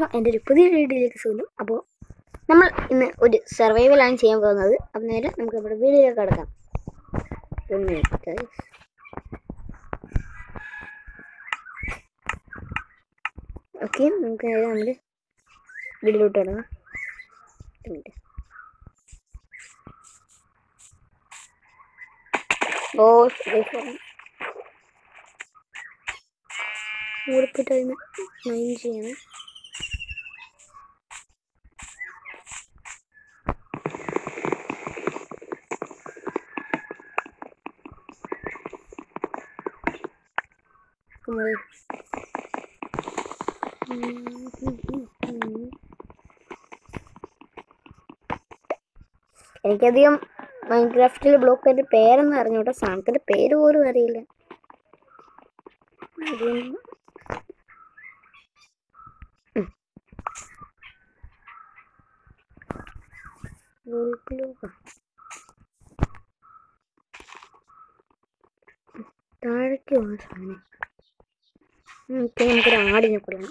എൻ്റെ ഒരു പുതിയ വീഡിയോയിലേക്ക് സ്വാഗതം അപ്പോൾ നമ്മൾ ഇന്ന് ഒരു സർവൈവലാണ് ചെയ്യാൻ പോകുന്നത് അപ്പം നേരെ നമുക്ക് നമ്മുടെ വീഡിയോയിലേക്ക് കിടക്കാം ഓക്കെ നമുക്ക് നേരെ നമ്മുടെ വീഡിയോയിലോട്ട് കിടക്കാം ഒരു മിനിറ്റ് ഓ മൂടിപ്പ് ടൈം മൈൻഡ് ചെയ്യണം നമ്മൾ എനിക്കധികം മൈൻക്രാഫ്റ്റിൽ ബ്ലോക്കിൻ്റെ പേരൊന്നും അറിഞ്ഞൂട്ടോ സാധനത്തിൻ്റെ പേര് പോലും അറിയില്ല അതുകൊണ്ട് ഗോൾക്കിലോക്കാം താഴേക്ക് പോകാൻ സാധനം ഓക്കെ നമുക്കൊരു ആടിനെ കൊല്ലണം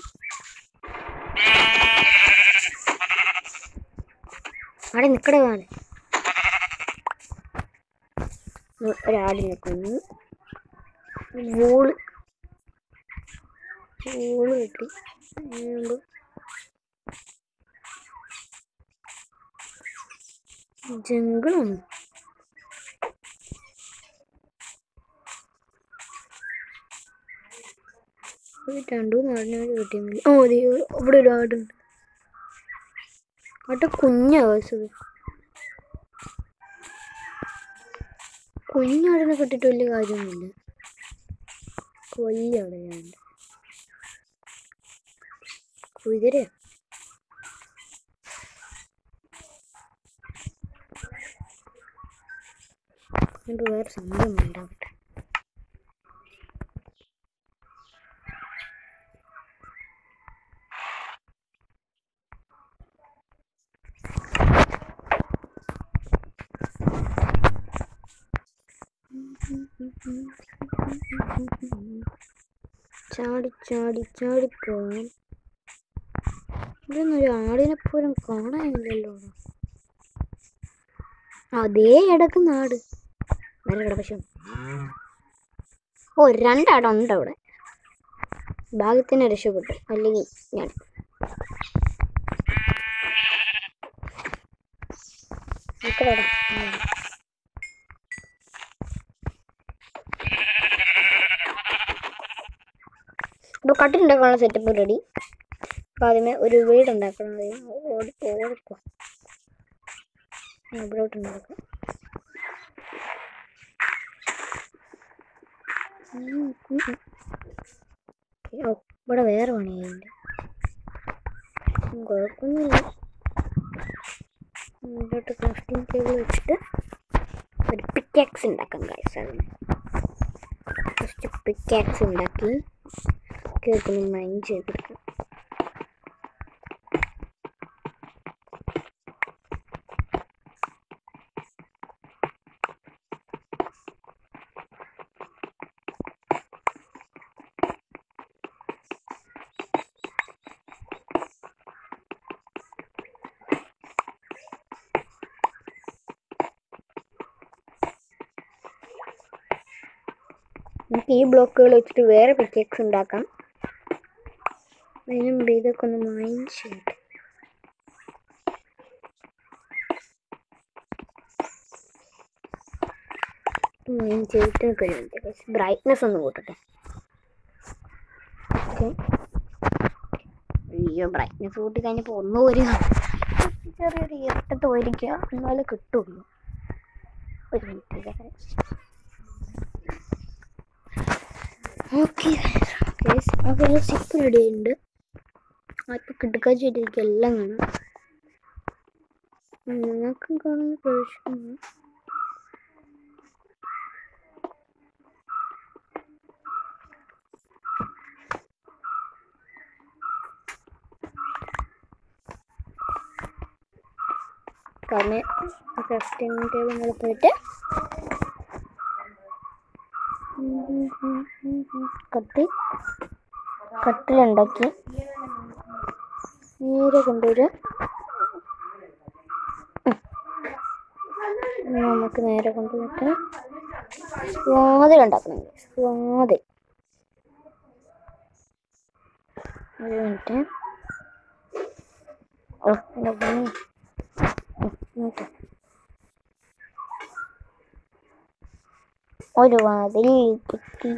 ആടെ നിക്കടെ വേണം ഒരാടിനെ കൊന്നു വൂള് വൂള് കിട്ടി വീണ്ടും ജംഗിളാണ് ഒരു രണ്ടു നാടിനാട് കിട്ടിയാൽ മതി ഓ അതെ അവിടെ ഒരു ആടുണ്ട് ആട്ട കുഞ്ഞാ വയസ്സത് കുഞ്ഞാടിനെ കിട്ടിയിട്ട് വലിയ കാര്യമൊന്നുമില്ല വലിയ ആടുകളുണ്ട് കുതിര എന്നിട്ട് വേറെ സംഭവം ഉണ്ടാവട്ടെ ചാടി ചാടി ചാടിപ്പോവാൻ ഇതൊന്നും ഒരു ആടിനെ പോലും കാണാനില്ലല്ലോ അതേ ഇടക്ക് നാട് നല്ല പക്ഷെ ഓ രണ്ടാടുണ്ട് അവിടെ ഭാഗ്യത്തിന് രക്ഷപ്പെട്ടു അല്ലെങ്കിൽ ഞാൻ നിക്കടാ. ഉം. അപ്പോൾ കട്ടിലുണ്ടാക്കാനുള്ള സെറ്റപ്പ് റെഡി അപ്പോൾ ആദ്യമേ ഒരു വീട് ഉണ്ടാക്കണം ആദ്യം ഓടി ഓടിപ്പോ ഇവിടോട്ട് ഉണ്ടാക്കാം ഉം, ഉം, ഉം. ഓ ഇവിടെ വേറെ പണിയുണ്ട് കുഴപ്പമൊന്നുമില്ല ഇവിടോട്ട് ക്രാഫ്റ്റിംഗ് ടേബിൾ വെച്ചിട്ട് ഒരു പിക്കാക്സ് ഉണ്ടാക്കാം ഗൈസ് അതിന് ഫസ്റ്റ് പിക്കാക്സ് ഉണ്ടാക്കി കേൾക്കുന്നു മൈൻഡ് ചെയ്തെടുക്കാം നമുക്ക് ഈ ബ്ലോക്കുകൾ വെച്ചിട്ട് വേറെ പിക്കേക്സ് ഉണ്ടാക്കാം അതിന് മുമ്പ് ഇതൊക്കെ ഒന്ന് മൈൻഡ് ചെയ്യട്ടെ മൈൻഡ് ചെയ്തിട്ട് കഴിയുന്നുണ്ട് ബ്രൈറ്റ്നെസ് ഒന്ന് കൂട്ടട്ടെ ഓക്കെ അയ്യോ ബ്രൈറ്റ്നെസ് കൂട്ടി കഴിഞ്ഞപ്പോൾ ഒന്നും ഒരു ചെറിയൊരു ഇരട്ടത്ത് പോയിരിക്കുക എന്നാലേ കിട്ടുള്ളൂ ഒരു minute okay okay zip ready ഉണ്ട് അപ്പം കിടക്കാച്ച് ചെയ്തിരിക്കും എല്ലാം കാണാം നിങ്ങൾക്കും കാണാൻ പ്രവേശിക്കുന്നു കാരണം ക്രാഫ്റ്റിംഗ് ടേബിൾ പോയിട്ട് കത്തി കട്ടിലുണ്ടാക്കി നേരെ കൊണ്ടുവരാം ഉം. നമുക്ക് നേരെ കൊണ്ടുവന്നിട്ട് വാതിൽ ഉണ്ടാക്കണം guys. വാതിൽ ഒരു മിനിറ്റ് ഓ എൻ്റെ പൊന്നേ. ഉം, ഇങ്ങോട്ട്. ഒരു വാതിൽ കിട്ടി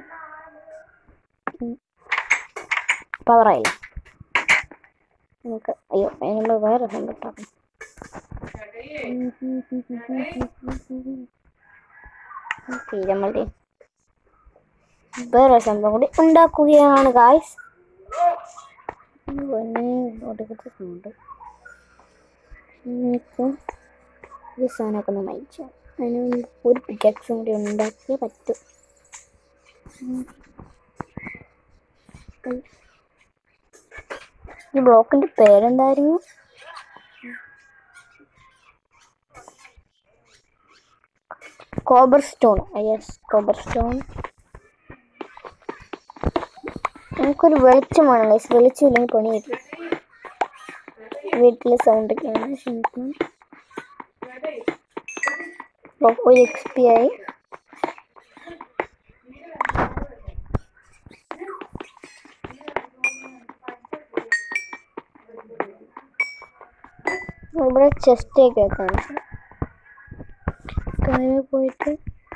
പവറായില്ല നമുക്ക് അയ്യോ അതിനുള്ള വേറെ സംഭവം നമ്മളുടെ വേറെ സംഭവം കൂടി ഉണ്ടാക്കുകയാണ് ഗായ്സ് പിന്നെ ഒടുക്കത്തെ സൗണ്ട് ഇനിയിപ്പോൾ ഈ സാധനമൊക്കെ ഒന്ന് മരിച്ചു അതിന് ഒരു പിക്കാക്സും കൂടി ഉണ്ടാക്കിയേ പറ്റൂ ഉം. ഉം. ഈ ബ്ലോക്കിന്റെ പേരെന്തായിരുന്നു cobblestone yes cobblestone നമുക്കൊരു വെളിച്ചം വേണം ഗൈസ് വെളിച്ചം ഇല്ലെങ്കിൽ പണി വരും വീട്ടിലെ സൗണ്ടൊക്കെയാണ് ക്ഷമിക്കണം അപ്പോൾ ഒരു എക്സ് പി ആയി ഇവിടെ ചെസ്റ്റൊക്കെ വെക്കാണ് താഴെ പോയിട്ട്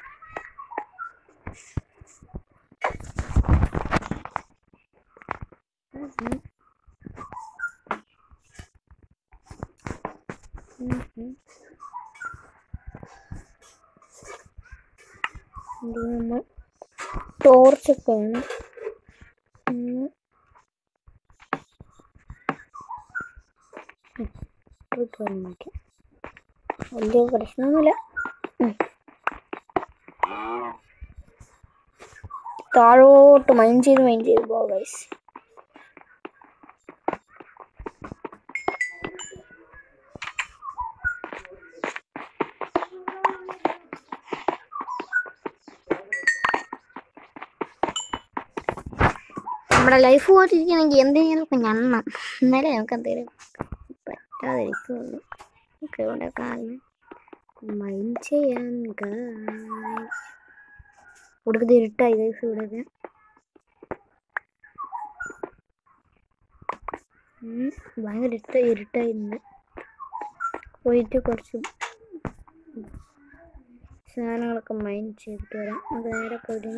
ഇത് നമ്മൾ ടോർച്ചൊക്കെ വേണം ഒന്ന് ഇട്ട് വന്നിട്ട് വലിയ പ്രശ്നമൊന്നുമില്ല ഉം. താഴോട്ട് മൈൻ ചെയ്ത് മൈൻ ചെയ്ത് പോവാ ഗൈസ് നമ്മുടെ ലൈഫ് പോയിട്ടിരിക്കണമെങ്കിൽ എന്തെങ്കിലുമൊക്കെ ഞണ്ണം എന്നാലേ നമുക്ക് എന്തെങ്കിലും പറ്റാതിരിക്കുള്ളൂ ഒക്കെ ഇവിടെ കാരണം മൈൻഡ് ചെയ്യാൻ ഇവിടുത്തെ ഇരുട്ടായി ഗൈസ് ഇവിടെയൊക്കെ ഉം, ഭയങ്കര ഇരുട്ട ഇരുട്ടായിരുന്നു പോയിട്ട് കുറച്ച് സാധനങ്ങളൊക്കെ മൈൻഡ് ചെയ്തിട്ട് വരാം അത് നേരെ പോയിട്ട്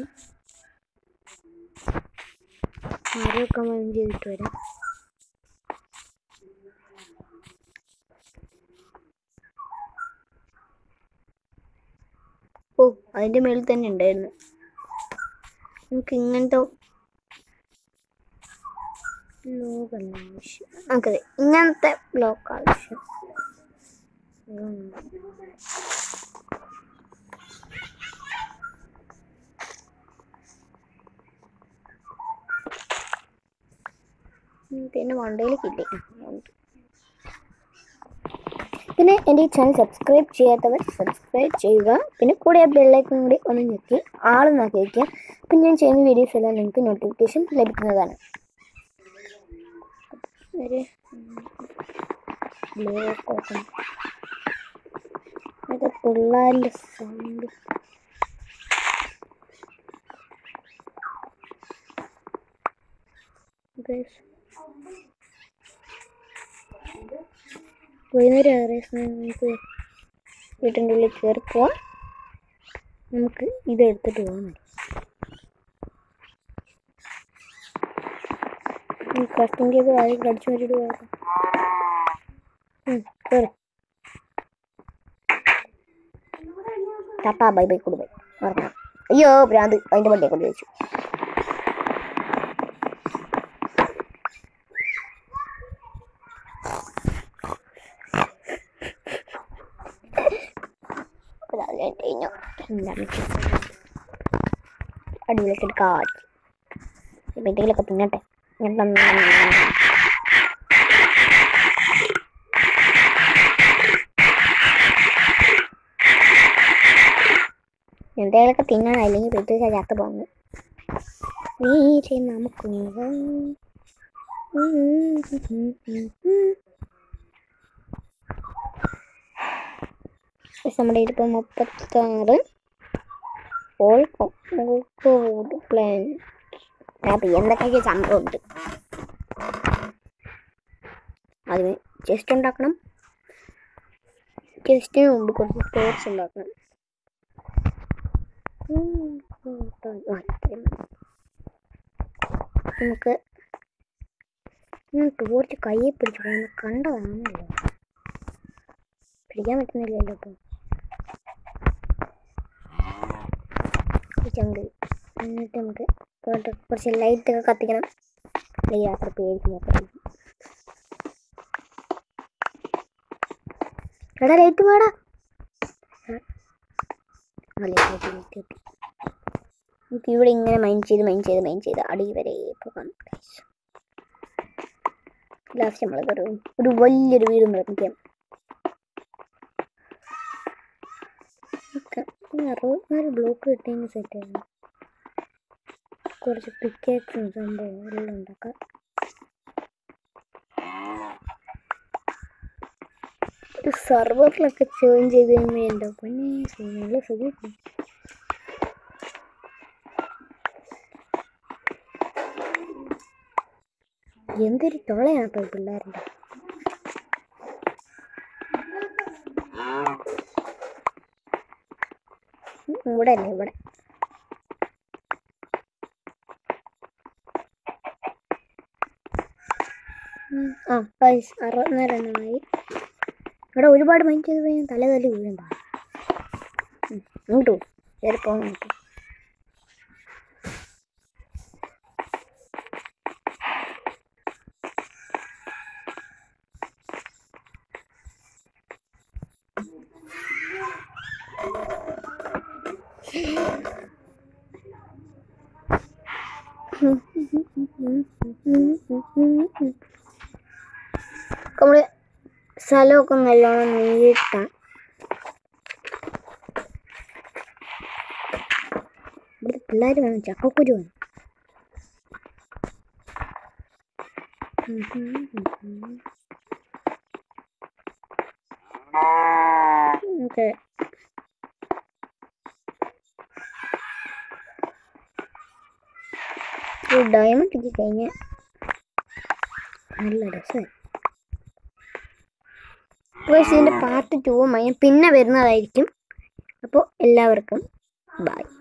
മരമൊക്കെ മൈൻഡ് ചെയ്തിട്ട് വരാം ഓ അതിൻ്റെ മേളിൽ തന്നെ ഉണ്ടായിരുന്നു നമുക്ക് ഇങ്ങനത്തെ ബ്ലോക്കല്ല ആവശ്യം നമുക്കത് ഇങ്ങനത്തെ ബ്ലോക്ക് ആവശ്യം ഉം. ഉം, പിന്നെ മണ്ടയിലേക്കില്ലേ ഉണ്ട് പിന്നെ എൻ്റെ ഈ ചാനൽ സബ്സ്ക്രൈബ് ചെയ്യാത്തവർ സബ്സ്ക്രൈബ് ചെയ്യുക പിന്നെ കൂടെ ആ ബെല്ലൈക്കൺ കൂടി ഒന്ന് ഞെക്കി ആള് നോക്കി വയ്ക്കുക അപ്പം ഞാൻ ചെയ്യുന്ന വീഡിയോസ് എല്ലാം നിങ്ങൾക്ക് നോട്ടിഫിക്കേഷൻ ലഭിക്കുന്നതാണ് ഒരു ബ്ലോക്ക് ഓപ്പൺ അത് പിള്ളേരുടെ സൗണ്ട് വൈകുന്നേരം ഏറെ സമയം നമുക്ക് വീട്ടിൻ്റെ ഉള്ളിൽ കയറി പോവാം നമുക്ക് ഇത് എടുത്തിട്ട് പോകാൻ ഈ കട്ടിങ് ചെയ്ത് ആരെങ്കിലും അടിച്ചു മാറ്റിയിട്ട് പോയാൽ കയറി ടാറ്റാ ബൈ ബൈ കൊടു ബൈ മറന്നു അയ്യോ ഭ്രാന്ത് അതിൻ്റെ വണ്ടിയെ കൊണ്ട് വെച്ചു രാവിലെ കഴിഞ്ഞു എന്താണ് അടിയിലേക്ക് ഒരു കാറ്റ് ഇപ്പം എന്തെങ്കിലുമൊക്കെ തിന്നട്ടെ എന്നിട്ട് എന്തെങ്കിലുമൊക്കെ തിന്നണം അല്ലെങ്കിൽ പെട്ടെന്ന് ചാത്ത പോകുന്നു നീരെ നമുക്ക് നമ്മുടെ ഇതിപ്പോൾ മുപ്പത്താറ് ഓൾ പ്ലാൻ അപ്പം എന്തൊക്കെ സംഭവമുണ്ട് അതിന് ചെസ്റ്റ് ഉണ്ടാക്കണം ചെസ്റ്റിന് മുമ്പ് കുറച്ച് സ്റ്റോർസ് ഉണ്ടാക്കണം ഉം, ഉം, ആ, ഇത്രയും മതി. നമുക്ക് ടോർച്ച് കയ്യിൽ പിടിച്ച് പോകുന്ന കണ്ടതാണല്ലോ പിടിക്കാൻ പറ്റുന്നില്ലല്ലോ ഇപ്പം പിടിച്ചങ്ങട് എന്നിട്ട് നമുക്ക് കുറച്ച് കുറച്ച് ലൈറ്റൊക്കെ കത്തിക്കണം അല്ലെങ്കിൽ രാത്രി പേടിക്കുന്ന എടാ ലൈറ്റ് വേടാ ലൈറ്റ് ലൈറ്റ് കിട്ടി നമുക്ക് ഇവിടെ ഇങ്ങനെ മൈൻഡ് ചെയ്ത് മൈൻഡ് ചെയ്ത് മൈൻഡ് ചെയ്ത് അടി വരെ പോകാം ലാസ്റ്റ് നമ്മളതൊരു ഒരു വലിയൊരു വീട് നിർമ്മിക്കാം ഒക്കെ ഇനി അറുപത്തിനാല് ബ്ലോക്ക് കിട്ടിയെങ്കിൽ സെറ്റ് ആയിരുന്നു കുറച്ച് പിക്കേക്സും സംഭവം എല്ലാം ഉണ്ടാക്കാം ഒരു സെർവറിലൊക്കെ ജോയിൻ ചെയ്ത് കഴിയുമ്പോൾ എൻ്റെ പൊന്നെ നല്ല സുഖം എന്തൊരു തൊളയാണ് ഇപ്പോൾ പിള്ളേരുടെ ഉം, ഇവിടെ അല്ലേ ഇവിടെ ഉം, ആ പൈസ അറുപത്തിനാല് എണ്ണമായി ഇവിടെ ഒരുപാട് മൈൻഡ് ചെയ്ത് കഴിഞ്ഞാൽ തല തല്ലി വീഴും പാ ഇങ്ങോട്ട് പോ. കയറി പോകാൻ നോക്കും നമ്മള് സ്ഥലമൊക്കെ നല്ലോണം നീട്ടാം ഇവിടെ പിള്ളേർ വേണം ചക്കക്കുരു വേണം ഓക്കെ ഡയമണ്ട് കിട്ടി കഴിഞ്ഞാൽ നല്ല രസമായി അപ്പോൾ ഇതിൻ്റെ പാർട്ട് ടൂവും പിന്നെ വരുന്നതായിരിക്കും അപ്പോൾ എല്ലാവർക്കും ബൈ